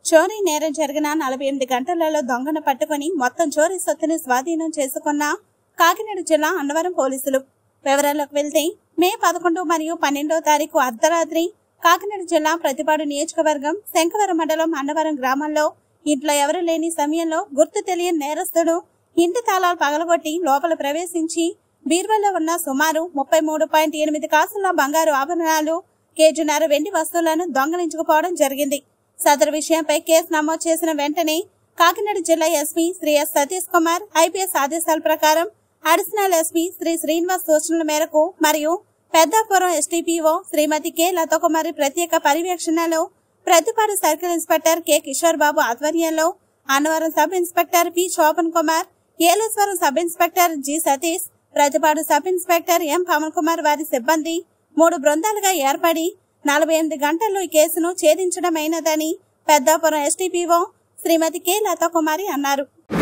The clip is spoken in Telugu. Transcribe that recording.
చోరీ నేరం జరిగిన నలభై ఎనిమిది గంటలలో దొంగను పట్టుకుని మొత్తం చోరీ సొత్తుని స్వాధీనం చేసుకున్న కాకినాడ జిల్లా అన్నవరం పోలీసులు వివరాల్లోకి వెళ్తే మే పదకొండు మరియు పన్నెండో తారీఖు అర్ధరాత్రి కాకినాడ జిల్లా ప్రతిపాడు నియోజకవర్గం శంకవరం మండలం అన్నవరం గ్రామంలో ఇంట్లో ఎవరు లేని సమయంలో గుర్తు తెలియని నేరస్తుడు ఇంటి తాళాలు పగలగొట్టి లోపల ప్రవేశించి బీర్వల్లో ఉన్న సుమారు ముప్పై మూడు పాయింట్ ఎనిమిది కాసుల బంగారు ఆభరణాలు కేజీన్నర వెండి వస్తువులను దొంగలించుకుపోవడం జరిగింది సదరు విషయంపై కేసు నమోదు చేసిన వెంటనే కాకినాడ జిల్లా SP Shri S Satish Kumar IPS ఆదేశాల ప్రకారం అడిషనల్ ఎస్పీ శ్రీ శ్రీనివాస్ సూచనల మేరకు మరియు పెద్దాపురం ఎస్టీపీఓ శ్రీమతి కె లతకుమారి ప్రత్యేక పర్యవేక్షణలో Prathipadu circle inspector K Kishore Babu ఆధ్వర్యంలో Annavaram sub inspector P Shobhan Kumar Yeleswaram sub inspector G Satish Prathipadu sub inspector M Pavan Kumar వారి సిబ్బంది మూడు బృందాలుగా ఏర్పడి నలభై ఎనిమిది గంటల్లో ఈ కేసును ఛేదించడమైనదని పెద్దాపురం ఎస్టీపీఓ శ్రీమతి కె లతాకుమారి అన్నారు